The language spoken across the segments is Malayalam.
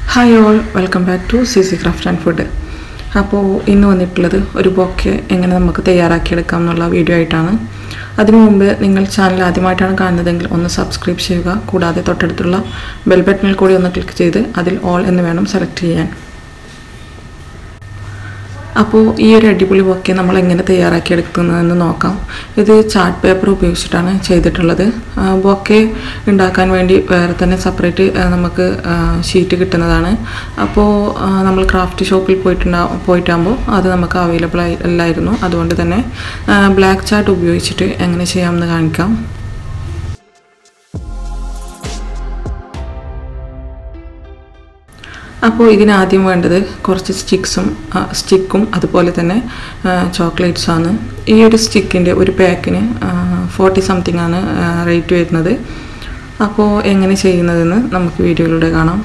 hi all welcome back to C C craft and food അപ്പോൾ ഇന്ന് വന്നിട്ടുള്ളത് ഒരു ബൊക്കെ എങ്ങനെ നമുക്ക് തയ്യാറാക്കിയെടുക്കാം എന്നുള്ള വീഡിയോ ആയിട്ടാണ് അതിനു മുമ്പ് നിങ്ങൾ ചാനൽ ആദ്യമായിട്ടാണ് കാണുന്നതെങ്കിൽ ഒന്ന് സബ്സ്ക്രൈബ് ചെയ്യുക കൂടാതെ തൊട്ടടുത്തുള്ള ബെൽ ബട്ടണിൽ കൂടി ഒന്ന് ക്ലിക്ക് ചെയ്ത് അതിൽ ഓൾ എന്ന് വേണം സെലക്ട് ചെയ്യാൻ അപ്പോൾ ഈ ഒരു അടിപൊളി ബൊക്കെ നമ്മൾ എങ്ങനെ തയ്യാറാക്കിയെടുക്കുന്നതെന്ന് നോക്കാം ഇത് ചാർട്ട് പേപ്പർ ഉപയോഗിച്ചിട്ടാണ് ചെയ്തിട്ടുള്ളത് ബൊക്കെ ഉണ്ടാക്കാൻ വേണ്ടി വേറെ തന്നെ സെപ്പറേറ്റ് നമുക്ക് ഷീറ്റ് കിട്ടുന്നതാണ് അപ്പോൾ നമ്മൾ ക്രാഫ്റ്റ് ഷോപ്പിൽ പോയിട്ടുണ്ടാ പോയിട്ടാകുമ്പോൾ അത് നമുക്ക് അവൈലബിൾ അല്ലായിരുന്നു അതുകൊണ്ട് തന്നെ ബ്ലാക്ക് ചാർട്ട് ഉപയോഗിച്ചിട്ട് എങ്ങനെ ചെയ്യാമെന്ന് കാണിക്കാം അപ്പോൾ ഇതിനാദ്യം വേണ്ടത് കുറച്ച് സ്റ്റിക്സും സ്റ്റിക്കും അതുപോലെ തന്നെ ചോക്ലേറ്റ്സാണ് ഈ ഒരു സ്റ്റിക്കിൻ്റെ ഒരു പാക്കിന് ഫോർട്ടി സംതിങ് ആണ് റേറ്റ് വരുന്നത് അപ്പോൾ എങ്ങനെ ചെയ്യുന്നതെന്ന് നമുക്ക് വീഡിയോയിലൂടെ കാണാം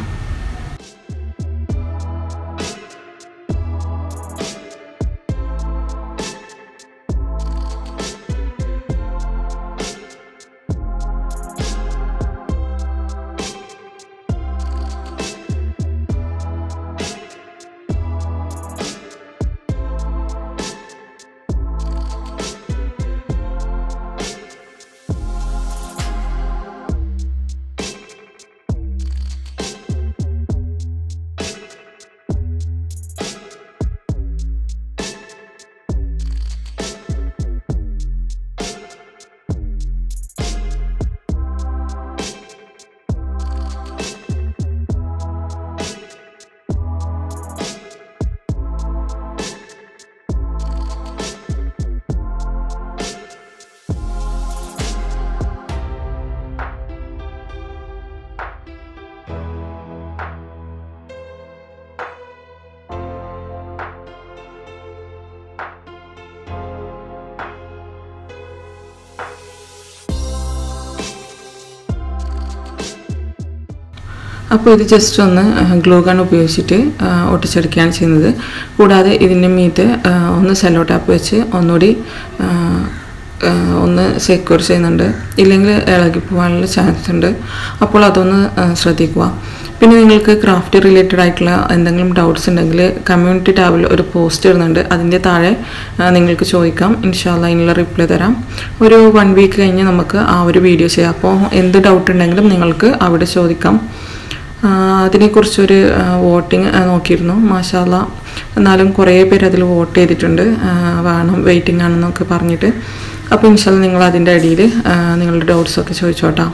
അപ്പോൾ ഇത് ജസ്റ്റ് ഒന്ന് ഗ്ലൂ ഗൺ ഉപയോഗിച്ചിട്ട് ഒട്ടിച്ചെടുക്കുകയാണ് ചെയ്യുന്നത് കൂടാതെ ഇതിൻ്റെ മീത്ത് ഒന്ന് സെല്ലോ ടാപ്പ് വെച്ച് ഒന്നുകൂടി ഒന്ന് സെക്യൂർ ചെയ്യുന്നുണ്ട് ഇല്ലെങ്കിൽ ഇളകി പോകാനുള്ള ചാൻസ് ഉണ്ട് അപ്പോൾ അതൊന്ന് ശ്രദ്ധിക്കുക പിന്നെ നിങ്ങൾക്ക് ക്രാഫ്റ്റ് റിലേറ്റഡ് ആയിട്ടുള്ള എന്തെങ്കിലും ഡൗട്ട്സ് ഉണ്ടെങ്കിൽ കമ്മ്യൂണിറ്റി ടാബിൽ ഒരു പോസ്റ്റ് ഇടുന്നുണ്ട് അതിൻ്റെ താഴെ നിങ്ങൾക്ക് ചോദിക്കാം ഇൻഷാല്ല അതിനുള്ള റിപ്ലൈ തരാം ഒരു വൺ വീക്ക് കഴിഞ്ഞ് നമുക്ക് ആ ഒരു വീഡിയോ ചെയ്യാം അപ്പോൾ എന്ത് ഡൗട്ട് ഉണ്ടെങ്കിലും നിങ്ങൾക്ക് അവിടെ ചോദിക്കാം അതിനെക്കുറിച്ചൊരു വോട്ടിംഗ് നോക്കിയിരുന്നു മാഷാല്ല എന്നാലും കുറേ പേര് അതിൽ വോട്ട് ചെയ്തിട്ടുണ്ട് വേണം വെയിറ്റിംഗ് ആണെന്നൊക്കെ പറഞ്ഞിട്ട് അപ്പോൾ ഇൻഷാല്ല നിങ്ങൾ അതിൻ്റെ അടിയിൽ നിങ്ങളുടെ ഡൗട്ട്സൊക്കെ ചോദിച്ചോട്ടാ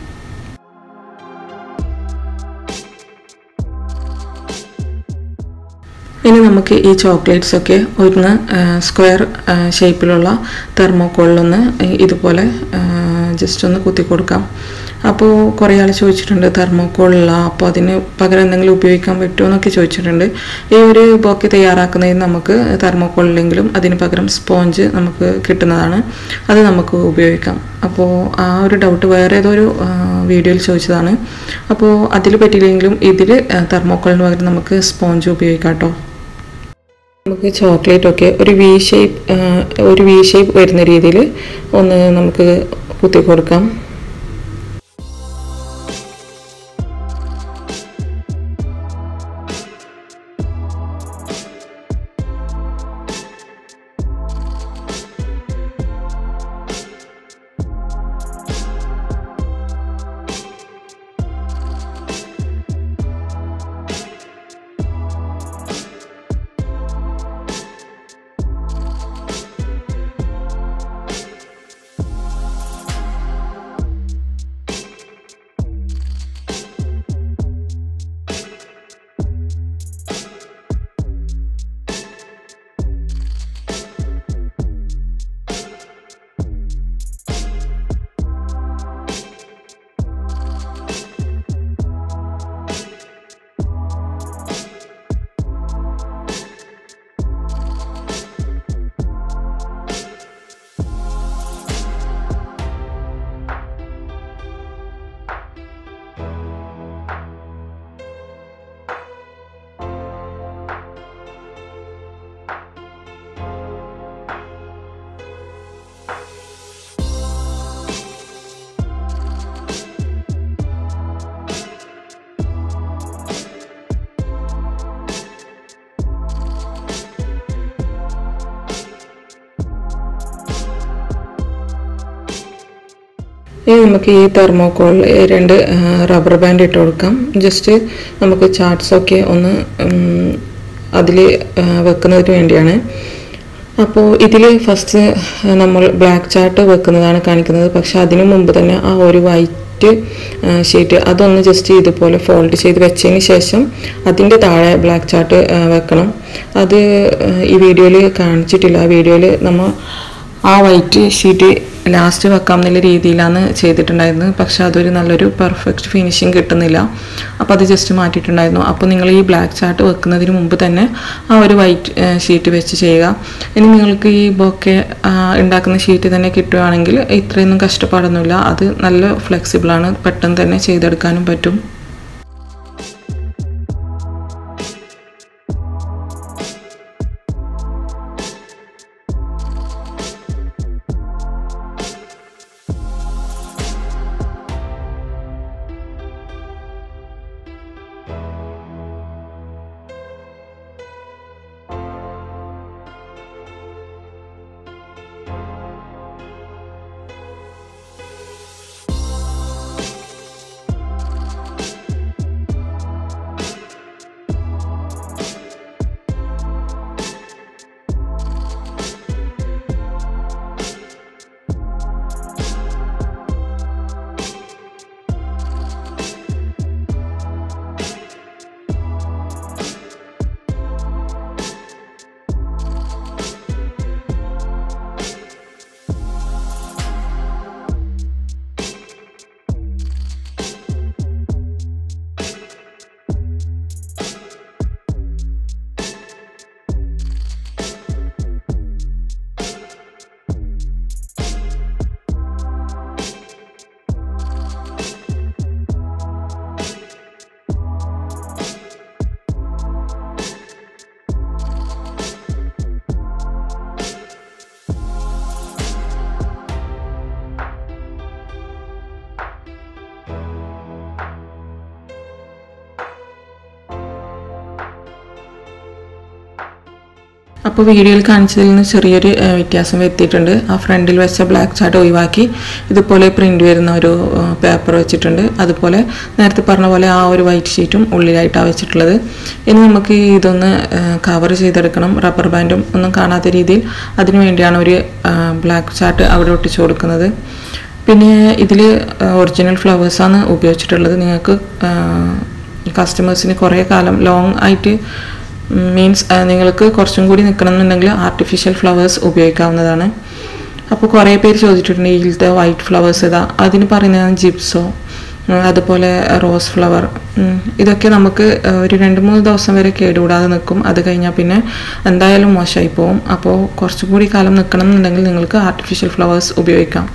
ഇനി നമുക്ക് ഈ ചോക്ലേറ്റ്സ് ഒക്കെ ഒന്ന് സ്ക്വയർ ഷേപ്പിലുള്ള തെർമോക്കോളിലൊന്ന് ഇതുപോലെ ജസ്റ്റ് ഒന്ന് കുത്തി കൊടുക്കാം അപ്പോൾ കുറേ ആൾ ചോദിച്ചിട്ടുണ്ട് തെർമോക്കോളില്ല അപ്പോൾ അതിന് പകരം എന്തെങ്കിലും ഉപയോഗിക്കാൻ പറ്റുമോ എന്നൊക്കെ ചോദിച്ചിട്ടുണ്ട് ഈ ഒരു ബോക്കെ തയ്യാറാക്കുന്നതിന് നമുക്ക് തെർമോക്കോളില്ലെങ്കിലും അതിന് പകരം സ്പോഞ്ച് നമുക്ക് കിട്ടുന്നതാണ് അത് നമുക്ക് ഉപയോഗിക്കാം അപ്പോൾ ആ ഒരു ഡൗട്ട് വേറെ ഏതോ ഒരു വീഡിയോയിൽ ചോദിച്ചതാണ് അപ്പോൾ അതിൽ പറ്റിയില്ലെങ്കിലും ഇതിൽ തെർമോക്കോളിന് പകരം നമുക്ക് സ്പോഞ്ച് ഉപയോഗിക്കാം കേട്ടോ നമുക്ക് ചോക്ലേറ്റ് ഒക്കെ ഒരു വി ഷേപ്പ് ഒരു വി ഷേപ്പ് വരുന്ന രീതിയിൽ ഒന്ന് നമുക്ക് കുത്തി കൊടുക്കാം ഇനി നമുക്ക് ഈ തെർമോക്കോളിൽ രണ്ട് റബ്ബർ ബാൻഡ് ഇട്ട് കൊടുക്കാം ജസ്റ്റ് നമുക്ക് ചാർട്ട്സൊക്കെ ഒന്ന് അതിൽ വെക്കുന്നതിന് വേണ്ടിയാണ് അപ്പോൾ ഇതിൽ ഫസ്റ്റ് നമ്മൾ ബ്ലാക്ക് ചാർട്ട് വെക്കുന്നതാണ് കാണിക്കുന്നത് പക്ഷെ അതിനു മുമ്പ് തന്നെ ആ ഒരു വൈറ്റ് ഷീറ്റ് അതൊന്ന് ജസ്റ്റ് ഇതുപോലെ ഫോൾഡ് ചെയ്ത് വെച്ചതിന് ശേഷം അതിൻ്റെ താഴെ ബ്ലാക്ക് ചാർട്ട് വെക്കണം അത് ഈ വീഡിയോയിൽ കാണിച്ചിട്ടില്ല ആ വീഡിയോയിൽ നമ്മൾ ആ വൈറ്റ് ഷീറ്റ് ലാസ്റ്റ് വെക്കാം എന്നുള്ള രീതിയിലാണ് ചെയ്തിട്ടുണ്ടായിരുന്നത് പക്ഷെ അതൊരു നല്ലൊരു പെർഫെക്റ്റ് ഫിനിഷിങ് കിട്ടുന്നില്ല അപ്പോൾ അത് ജസ്റ്റ് മാറ്റിയിട്ടുണ്ടായിരുന്നു അപ്പോൾ നിങ്ങൾ ഈ ബ്ലാക്ക് ചാർട്ട് വെക്കുന്നതിന് മുമ്പ് തന്നെ ആ ഒരു വൈറ്റ് ഷീറ്റ് വെച്ച് ചെയ്യുക ഇനി നിങ്ങൾക്ക് ഈ ബൊക്കെ ഉണ്ടാക്കുന്ന ഷീറ്റ് തന്നെ കിട്ടുകയാണെങ്കിൽ ഇത്രയൊന്നും കഷ്ടപ്പാടൊന്നുമില്ല അത് നല്ല ഫ്ലെക്സിബിളാണ് പെട്ടെന്ന് തന്നെ ചെയ്തെടുക്കാനും പറ്റും അപ്പോൾ വീഡിയോയിൽ കാണിച്ചതിൽ നിന്ന് ചെറിയൊരു ഏഹ്, വ്യത്യാസം വരുത്തിയിട്ടുണ്ട് ആ ഫ്രണ്ടിൽ വെച്ച ബ്ലാക്ക് ചാർട്ട് ഒഴിവാക്കി ഇതുപോലെ പ്രിൻ്റ് വരുന്ന ഒരു പേപ്പർ വെച്ചിട്ടുണ്ട് അതുപോലെ നേരത്തെ പറഞ്ഞ പോലെ ആ ഒരു വൈറ്റ് ഷീറ്റും ഉള്ളിലായിട്ടാണ് വെച്ചിട്ടുള്ളത് ഇനി നമുക്ക് ഇതൊന്ന് കവർ ചെയ്തെടുക്കണം റബ്ബർ ബാൻഡും ഒന്നും കാണാത്ത രീതിയിൽ അതിനു വേണ്ടിയാണ് ഒരു ബ്ലാക്ക് ചാർട്ട് അവിടെ ഒട്ടിച്ചു കൊടുക്കുന്നത് പിന്നെ ഇതിൽ ഒറിജിനൽ ഫ്ലവേഴ്സാണ് ഉപയോഗിച്ചിട്ടുള്ളത് നിങ്ങൾക്ക് കസ്റ്റമേഴ്സിന് കുറേ കാലം ലോങ് ആയിട്ട് മീൻസ് നിങ്ങൾക്ക് കുറച്ചും കൂടി നിൽക്കണമെന്നുണ്ടെങ്കിൽ ആർട്ടിഫിഷ്യൽ ഫ്ലവേഴ്സ് ഉപയോഗിക്കാവുന്നതാണ് അപ്പോൾ കുറേ പേര് ചോദിച്ചിട്ടുണ്ട് ഇതിലത്തെ വൈറ്റ് ഫ്ലവേഴ്സ് ഏതാ അതിന് പറയുന്നതാണ് ജിപ്സോ ഉം, അതുപോലെ റോസ് ഫ്ലവർ ഉം, ഇതൊക്കെ നമുക്ക് ആ, ഒരു രണ്ട് മൂന്ന് ദിവസം വരെ കേടുകൂടാതെ നിൽക്കും അത് കഴിഞ്ഞാൽ പിന്നെ എന്തായാലും മോശമായി പോകും അപ്പോൾ കുറച്ചും കൂടി കാലം നിൽക്കണം എന്നുണ്ടെങ്കിൽ നിങ്ങൾക്ക് ആർട്ടിഫിഷ്യൽ ഫ്ലവേഴ്സ് ഉപയോഗിക്കാം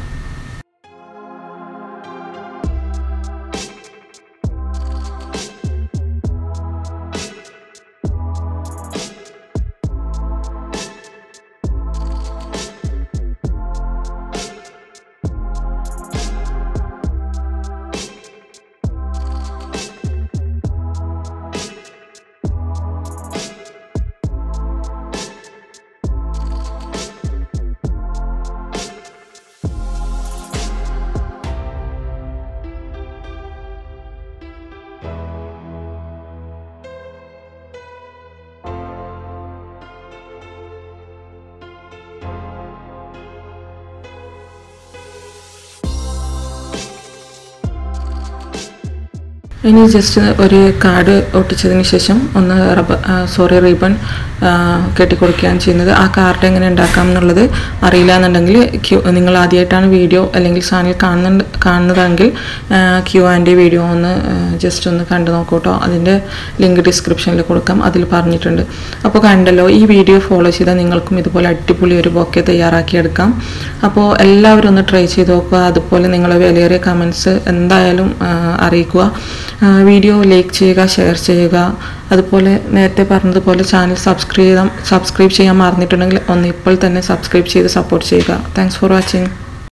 ഇനി ജസ്റ്റ് ഒരു കാർഡ് ഒട്ടിച്ചതിന് ശേഷം ഒന്ന് റബ്ബർ സോറി റിബൺ കെട്ടിക്കൊടുക്കുകയാണ് ചെയ്യുന്നത് ആ കാർഡ് എങ്ങനെ ഉണ്ടാക്കാം എന്നുള്ളത് അറിയില്ല എന്നുണ്ടെങ്കിൽ ക്യൂ നിങ്ങൾ ആദ്യമായിട്ടാണ് വീഡിയോ അല്ലെങ്കിൽ ചാനൽ കാണുന്നുണ്ട് കാണുന്നതെങ്കിൽ ക്യൂ ആൻഡ് വീഡിയോ ഒന്ന് ജസ്റ്റ് ഒന്ന് കണ്ടു നോക്കൂട്ടോ അതിൻ്റെ ലിങ്ക് ഡിസ്ക്രിപ്ഷനിൽ കൊടുക്കാം അതിൽ പറഞ്ഞിട്ടുണ്ട് അപ്പോൾ കണ്ടല്ലോ ഈ വീഡിയോ ഫോളോ ചെയ്താൽ നിങ്ങൾക്കും ഇതുപോലെ അടിപൊളി ഒരു ബൊക്കെ തയ്യാറാക്കിയെടുക്കാം അപ്പോൾ എല്ലാവരും ഒന്ന് ട്രൈ ചെയ്ത് നോക്കുക അതുപോലെ നിങ്ങളെ വിലയേറിയ കമൻസ് എന്തായാലും ആ, അറിയിക്കുക ആ, വീഡിയോ ലൈക്ക് ചെയ്യുക ഷെയർ ചെയ്യുക അതുപോലെ നേരത്തെ പറഞ്ഞതുപോലെ ചാനൽ സബ്സ്ക്രൈബ് ചെയ്താൽ സബ്സ്ക്രൈബ് ചെയ്യാൻ മറന്നിട്ടുണ്ടെങ്കിൽ ഒന്ന് ഇപ്പോൾ തന്നെ സബ്സ്ക്രൈബ് ചെയ്ത് സപ്പോർട്ട് ചെയ്യുക താങ്ക്സ് ഫോർ വാച്ചിങ്